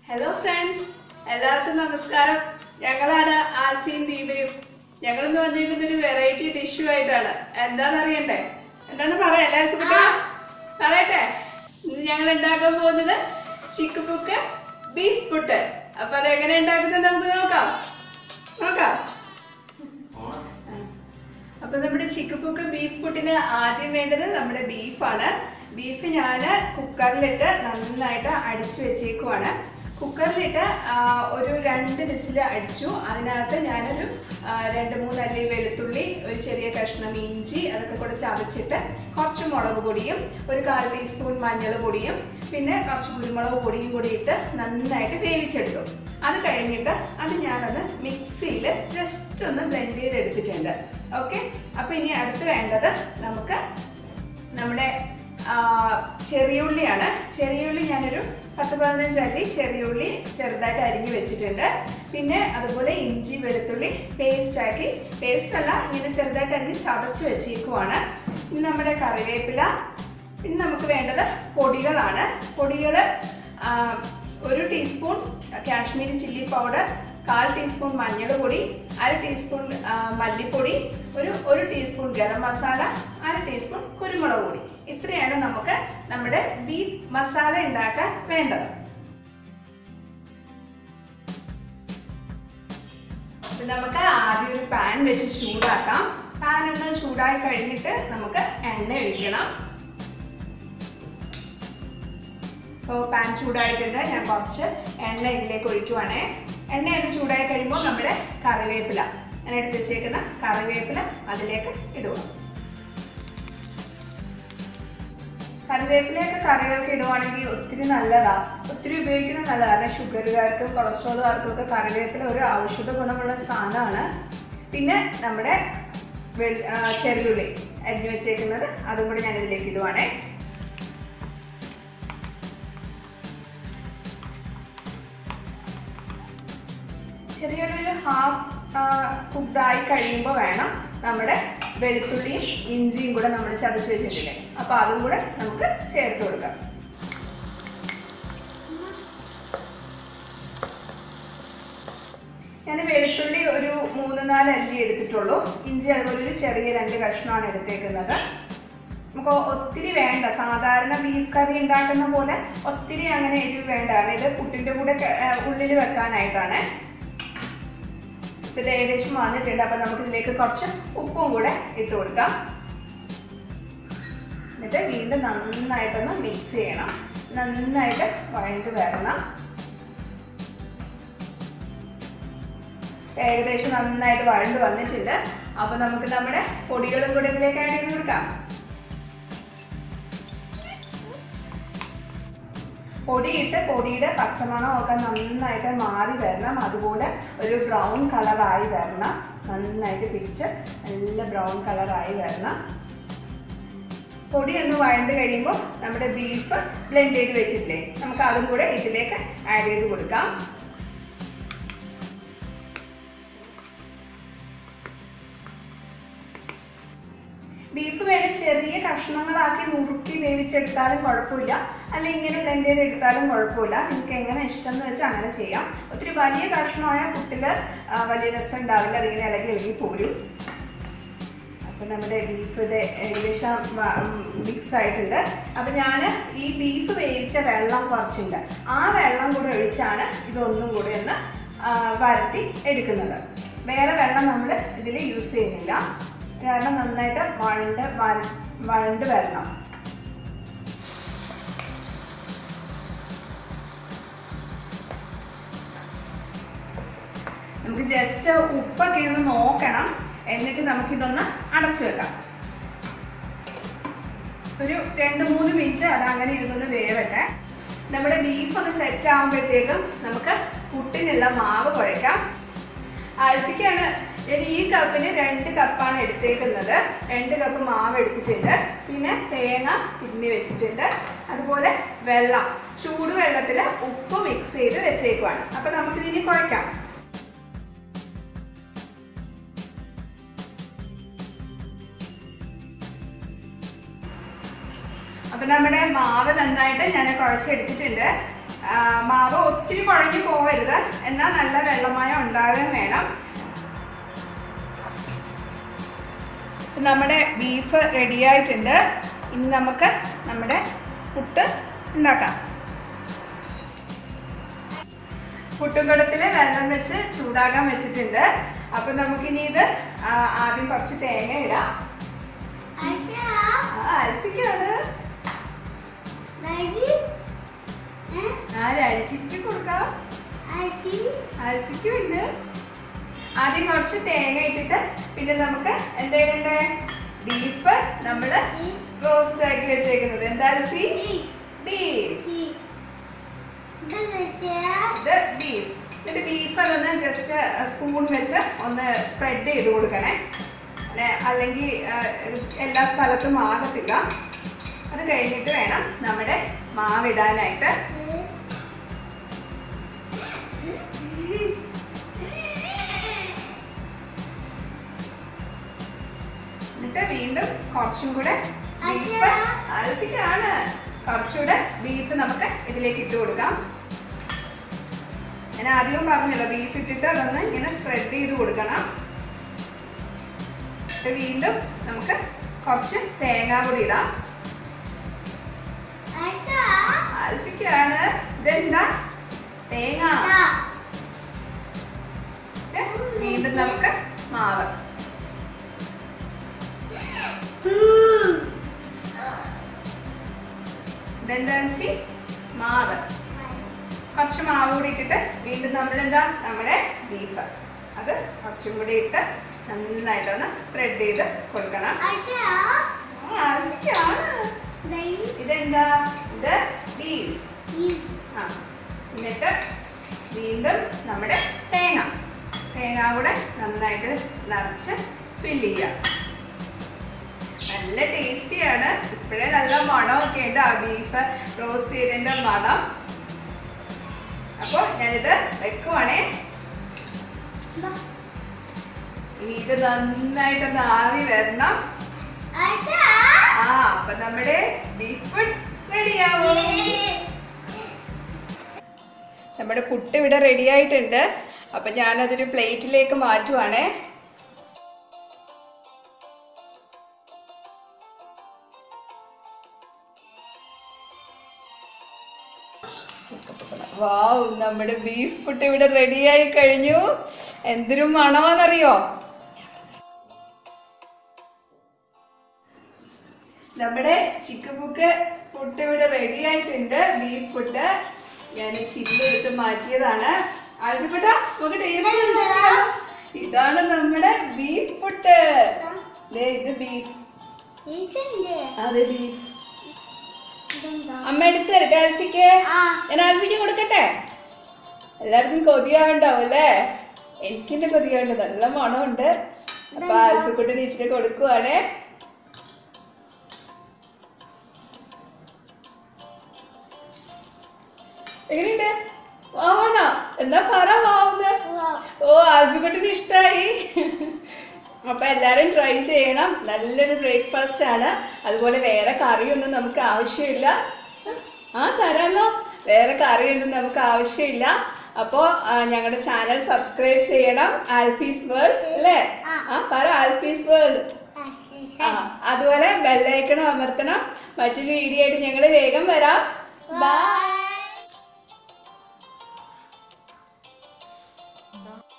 Hello friends എല്ലാവർക്കും നമസ്കാരം ഞങ്ങളാണ് ആൽഫിയും ദീപയും ഞങ്ങൾ ഇന്ന് വന്നിരിക്കുന്ന ഒരു വെറൈറ്റി ഡിഷു ആയിട്ടാണ് എന്താന്ന് അറിയണ്ടേ എന്താന്ന് പറയാം എല്ലാവർക്കും കുട്ടികളെ? പറയട്ടെ ഇന്ന് ഞങ്ങൾ ഉണ്ടാക്കാൻ പോകുന്നത് ചിക്കൻ പുക്ക് ബീഫ് പുട്ട് അപ്പൊ അത് എങ്ങനെ ഉണ്ടാക്കുന്നത് നമുക്ക് നോക്കാം നോക്കാം അപ്പൊ നമ്മുടെ ചിക്കൻ പുക്ക് ബീഫ് പുട്ടിന് ആദ്യം വേണ്ടത് നമ്മുടെ ബീഫാണ് ബീഫ് ഞാൻ കുക്കറിലിട്ട് നന്നായിട്ട് അടിച്ചു വെച്ചേക്കുവാണ് കുക്കറിലിട്ട് ആ, ഒരു രണ്ട് വിസിൽ അടിച്ചു അതിനകത്ത് ഞാനൊരു ആ, രണ്ട് മൂന്ന് അല്ലി വെളുത്തുള്ളി ഒരു ചെറിയ കഷ്ണം ഇഞ്ചി അതൊക്കെ കൂടെ ചതച്ചിട്ട് കുറച്ച് മുളക് പൊടിയും ഒരു കാൽ ടീസ്പൂൺ മഞ്ഞൾ പൊടിയും പിന്നെ കുറച്ച് കുരുമുളക് പൊടിയും കൂടി ഇട്ട് നന്നായിട്ട് വേവിച്ചെടുത്തു അത് കഴിഞ്ഞിട്ട് അത് ഞാനൊന്ന് മിക്സിയിൽ ജസ്റ്റ് ഒന്ന് ബ്ലെൻഡ് ചെയ്തെടുത്തിട്ടുണ്ട് ഓക്കെ അപ്പോൾ ഇനി അടുത്ത് വേണ്ടത് നമുക്ക് നമ്മുടെ ആ, ചെറിയുള്ളിയാണ് ചെറിയുള്ളി ഞാനൊരു പത്ത് പതിനഞ്ച് അല്ലി ചെറിയുള്ളി ചെറുതായിട്ട് അരിഞ്ഞു വെച്ചിട്ടുണ്ട് പിന്നെ അതുപോലെ ഇഞ്ചി വെളുത്തുള്ളി പേസ്റ്റ് ആക്കി പേസ്റ്റ് അല്ല ഇങ്ങനെ ചെറുതായിട്ട് അരിഞ്ഞ് ചതച്ച് വെച്ചേക്കുവാണ് ഇനി നമ്മുടെ കറിവേപ്പില പിന്നെ നമുക്ക് വേണ്ടത് പൊടികളാണ് പൊടികൾ ഒരു ടീസ്പൂൺ കാശ്മീരി ചില്ലി പൗഡർ കാൽ ടീസ്പൂൺ മഞ്ഞൾ പൊടി അര ടീസ്പൂൺ ആ, മല്ലിപ്പൊടി ഒരു ഒരു ടീസ്പൂൺ ഗരം മസാല അര ടീസ്പൂൺ കുരുമുളക് പൊടി ഇത്രയാണ് നമുക്ക് നമ്മുടെ ബീഫ് മസാല ഉണ്ടാക്കാൻ വേണ്ടത് അപ്പൊ നമുക്ക് ആദ്യം ഒരു പാൻ വെച്ച് ചൂടാക്കാം പാൻ ഒന്ന് ചൂടായി കഴിഞ്ഞിട്ട് നമുക്ക് എണ്ണ ഒഴിക്കണം അപ്പോൾ പാൻ ചൂടായിട്ടുണ്ട് ഞാൻ കുറച്ച് എണ്ണ ഇതിലേക്ക് ഒഴിക്കുവാണേ എണ്ണ ഒന്ന് ചൂടായി കഴിയുമ്പോൾ നമ്മുടെ കറിവേപ്പില ഞാൻ എടുത്ത് വെച്ചേക്കുന്ന കറിവേപ്പില അതിലേക്ക് ഇടുക കറിവേപ്പിലയൊക്കെ കറികൾക്ക് ഇടുവാണെങ്കിൽ ഒത്തിരി നല്ലതാ ഒത്തിരി ഉപയോഗിക്കുന്നത് നല്ലതാണ് കാരണം ഷുഗറുകാർക്കും കൊളസ്ട്രോളുകാർക്കും ഒക്കെ കറിവേപ്പില ഒരു ഔഷധ ഗുണമുള്ള സാധനമാണ് പിന്നെ നമ്മുടെ വെൾ- ആ, ചെറിയുള്ളി അരിഞ്ഞു വെച്ചേക്കുന്നത് അതും കൂടി ഞാൻ ഇതിലേക്ക് ഇടുവാണേ ചെറിയൊരു ഒരു ഹാഫ് കുക്ക്ഡായി കഴിയുമ്പോൾ വേണം നമ്മുടെ വെളുത്തുള്ളിയും ഇഞ്ചിയും കൂടെ നമ്മൾ ചതച്ച് വെച്ചിട്ടില്ലേ അപ്പോൾ അതും കൂടെ നമുക്ക് ചേർത്ത് കൊടുക്കാം ഞാൻ വെളുത്തുള്ളി ഒരു മൂന്ന് നാല് അല്ലി എടുത്തിട്ടുള്ളൂ ഇഞ്ചി അതുപോലെ ഒരു ചെറിയ രണ്ട് കഷ്ണമാണ് എടുത്തേക്കുന്നത് നമുക്ക് ഒത്തിരി വേണ്ട സാധാരണ ബീഫ് കറി ഉണ്ടാക്കുന്ന പോലെ ഒത്തിരി അങ്ങനെ എരിവ് വേണ്ട കാരണം ഇത് പുട്ടിൻ്റെ കൂടെ ഉള്ളിൽ വെക്കാനായിട്ടാണ് ഇപ്പൊ ഇത് ഏകദേശം വന്നിട്ടുണ്ട് അപ്പൊ നമുക്ക് ഇതിലേക്ക് കുറച്ച് ഉപ്പും കൂടെ ഇട്ട് കൊടുക്കാം എന്നിട്ട് വീണ്ടും നന്നായിട്ടൊന്ന് മിക്സ് ചെയ്യണം നന്നായിട്ട് വഴണ്ട് വരണം ഏകദേശം നന്നായിട്ട് വഴണ്ട് വന്നിട്ടുണ്ട് അപ്പൊ നമുക്ക് നമ്മുടെ പൊടികളും കൂടെ ഇതിലേക്ക് ആഡ് ചെയ്ത് കൊടുക്കാം പൊടിയിട്ട് പൊടിയുടെ പച്ചമണം ഒക്കെ നന്നായിട്ട് മാറി വരണം അതുപോലെ ഒരു ബ്രൗൺ കളറായി വരണം നന്നായിട്ട് പിടിച്ച് നല്ല ബ്രൗൺ കളറായി വരണം പൊടി ഒന്ന് വഴണ്ട് കഴിയുമ്പോൾ നമ്മുടെ ബീഫ് ബ്ലെൻഡ് ചെയ്ത് വെച്ചിട്ടില്ലേ നമുക്ക് അതും കൂടെ ഇതിലേക്ക് ആഡ് ചെയ്ത് കൊടുക്കാം ബീഫ് വേണേൽ ചെറിയ കഷ്ണങ്ങളാക്കി നുറുക്കി വേവിച്ചെടുത്താലും കുഴപ്പമില്ല അല്ലെങ്കിൽ ഇങ്ങനെ ബ്ലെൻഡ് ചെയ്തെടുത്താലും കുഴപ്പമില്ല നിങ്ങൾക്ക് എങ്ങനെ ഇഷ്ടം എന്ന് വെച്ചാൽ അങ്ങനെ ചെയ്യാം ഒത്തിരി വലിയ കഷ്ണമായ പുട്ടിൽ വലിയ രസം ഉണ്ടാവില്ല അതിങ്ങനെ ഇളകി ഇളകി പോരും അപ്പം നമ്മുടെ ബീഫ് ഇത് ഏകദേശം മിക്സ് ആയിട്ടുണ്ട് അപ്പം ഞാൻ ഈ ബീഫ് വേവിച്ച വെള്ളം കുറച്ചുണ്ട് ആ വെള്ളം കൂടെ ഒഴിച്ചാണ് ഇതൊന്നും കൂടെ ഒന്ന് ആ, വരട്ടി എടുക്കുന്നത് വേറെ വെള്ളം നമ്മൾ ഇതിൽ യൂസ് ചെയ്യുന്നില്ല കാരണം നന്നായിട്ട് വഴണ്ട് വര- വഴണ്ട് വരണം നമുക്ക് ജസ്റ്റ് ഉപ്പൊക്കെ ഒന്ന് നോക്കണം എന്നിട്ട് നമുക്കിതൊന്ന് അടച്ചു വെക്കാം ഒരു രണ്ട് മൂന്ന് മിനിറ്റ് അത് അങ്ങനെ ഇരുന്നൊന്ന് വേവട്ടെ നമ്മുടെ ബീഫ് ഒന്ന് സെറ്റ് ആകുമ്പോഴത്തേക്കും നമുക്ക് പുട്ടിനുള്ള മാവ് കുഴയ്ക്കാം ആൽഫിക്കാണ് ഞാൻ ഈ കപ്പിന് രണ്ട് കപ്പാണ് എടുത്തേക്കുന്നത് രണ്ട് കപ്പ് മാവ് എടുത്തിട്ടുണ്ട് പിന്നെ തേങ്ങ തിരുമ്മി വെച്ചിട്ടുണ്ട് അതുപോലെ വെള്ളം ചൂടുവെള്ളത്തിൽ ഉപ്പ് മിക്സ് ചെയ്ത് വെച്ചേക്കുവാണ് അപ്പം നമുക്കിതിനി കുഴയ്ക്കാം അപ്പം നമ്മുടെ മാവ് നന്നായിട്ട് ഞാൻ കുഴച്ചെടുത്തിട്ടുണ്ട് ആ, മാവ് ഒത്തിരി കുഴഞ്ഞു പോകരുത് എന്നാൽ നല്ല വെള്ളമയം ഉണ്ടാകാൻ വേണം ഇപ്പം നമ്മുടെ ബീഫ് റെഡിയായിട്ടുണ്ട് ഇനി നമുക്ക് നമ്മുടെ പുട്ട് ഉണ്ടാക്കാം പുട്ടുംകുടത്തിൽ വെള്ളം വെച്ച് ചൂടാകാൻ വെച്ചിട്ടുണ്ട് അപ്പം നമുക്കിനി ഇത് ആ, ആദ്യം കുറച്ച് തേങ്ങ ഇടാം ആ അരിപ്പിക്കാണ് ആ അരിച്ചിട്ട് കൊടുക്കാം അരിപ്പിക്കുണ്ട് ആദ്യം കുറച്ച് തേങ്ങ ഇട്ടിട്ട് പിന്നെ നമുക്ക് എന്താ ഇടണ്ടേ ബീഫ് നമ്മൾ റോസ്റ്റ് ആക്കി വെച്ചേക്കുന്നത് എന്താ അൽഫി ബീഫ് ഇത് ബീഫ് എന്നിട്ട് ബീഫ് അതൊന്ന് ജസ്റ്റ് സ്പൂൺ വെച്ച് ഒന്ന് സ്പ്രെഡ് ചെയ്ത് കൊടുക്കണേ അല്ലെ അല്ലെങ്കിൽ ആ, എല്ലാ സ്ഥലത്തും ആകത്തില്ല അത് കഴിഞ്ഞിട്ട് വേണം നമ്മുടെ മാവിടാനായിട്ട് എന്നിട്ട് വീണ്ടും കുറച്ചും കൂടെ ബീഫ് അൽഫിക്കാണ് കുറച്ചുകൂടെ ബീഫ് നമുക്ക് ഇതിലേക്ക് ഇട്ട് കൊടുക്കാം ഞാൻ ആദ്യം പറഞ്ഞല്ലോ ബീഫ് ഇട്ടിട്ട് അതൊന്ന് ഇങ്ങനെ സ്പ്രെഡ് ചെയ്ത് കൊടുക്കണം എന്നിട്ട് വീണ്ടും നമുക്ക് കുറച്ച് തേങ്ങ കൂടി ഇടാം ആൽഫിക്കാണ് ഇതെന്താ തേങ്ങ എന്നിട്ട് വീണ്ടും നമുക്ക് മാവ് ഇതെന്താ ആൽഫി മാവ് കുറച്ച് മാവ് കൂടി ഇട്ടിട്ട് വീണ്ടും നമ്മൾ എന്താ നമ്മുടെ ബീഫ് അത് കുറച്ചും കൂടി ഇട്ട് നന്നായിട്ടൊന്ന് സ്പ്രെഡ് ചെയ്ത് കൊടുക്കണം ആ, ആൽഫിക്കാണ് ഇതെന്താ ഇത് ബീഫ് ആ എന്നിട്ട് വീണ്ടും നമ്മുടെ തേങ്ങ തേങ്ങ കൂടെ നന്നായിട്ട് നിറച്ച് ഫില്ല് ചെയ്യുക നല്ല ടേസ്റ്റിയാണ് ഇപ്പോഴേ നല്ല മണമൊക്കെ ഉണ്ട് ആ ബീഫ് റോസ്റ്റ് ചെയ്തതിൻ്റെ മണം അപ്പോൾ ഞാനിത് വെക്കുവാണേ ഇനി ഇത് നന്നായിട്ടൊന്ന് ആവി വരണം ആ അപ്പൊ നമ്മുടെ ബീഫ് ഫുഡ് റെഡിയാവും നമ്മുടെ പുട്ട് ഇവിടെ റെഡി ആയിട്ടുണ്ട് അപ്പൊ ഞാനതൊരു പ്ലേറ്റിലേക്ക് മാറ്റുവാണേ വാവ് നമ്മുടെ ബീഫ് പുട്ട് ഇവിടെ റെഡിയായി കഴിഞ്ഞു എന്തൊരു മണമാണെന്നറിയോ നമ്മുടെ ചിക്കൻ പുക്ക് പുട്ട് ഇവിടെ റെഡി ആയിട്ടുണ്ട് ബീഫ് പുട്ട് ഞാൻ ചില്ല് എടുത്ത് മാറ്റിയതാണ് ആൽക്കുട്ട നമുക്ക് ടേസ്റ്റ് ചെയ്ത് നോക്കിയാലോ ഇതാണ് നമ്മുടെ ബീഫ് പുട്ട് ദേ ഇത് ബീഫ് അതെ ബീഫ് അമ്മ എടുത്ത് തരട്ടെ ആൽഫിക്ക് ഞാൻ ആൽഫിക്ക് കൊടുക്കട്ടെ എല്ലാവർക്കും കൊതിയാവുണ്ടാവും അല്ലേ എനിക്കെന്റെ കൊതിയാവുണ്ട് നല്ല മണമുണ്ട് അപ്പൊ ആൽഫിക്കുട്ടിന് ഇച്ചിരി കൊടുക്കുവാണേ എങ്ങനെയുണ്ട് വാവണ എന്താ പറ വാവുന്ന ഓ ആൽഫിക്കുട്ടിന് ഇഷ്ടായി അപ്പൊ എല്ലാരും ട്രൈ ചെയ്യണം നല്ലൊരു ബ്രേക്ക്ഫാസ്റ്റ് ആണ് അതുപോലെ വേറെ കറിയൊന്നും നമുക്ക് ആവശ്യമില്ല ആ തരാമല്ലോ വേറെ കറിയൊന്നും നമുക്ക് ആവശ്യമില്ല അപ്പോൾ ഞങ്ങളുടെ ചാനൽ സബ്സ്ക്രൈബ് ചെയ്യണം ആൽഫീസ് വേൾഡ് അല്ലേ ആ പറ ആൽഫീസ് വേൾഡ് ആ അതുപോലെ ബെല്ലൈക്കണം അമർത്തണം മറ്റൊരു വീഡിയോ ആയിട്ട് ഞങ്ങൾ വേഗം വരാം ബൈ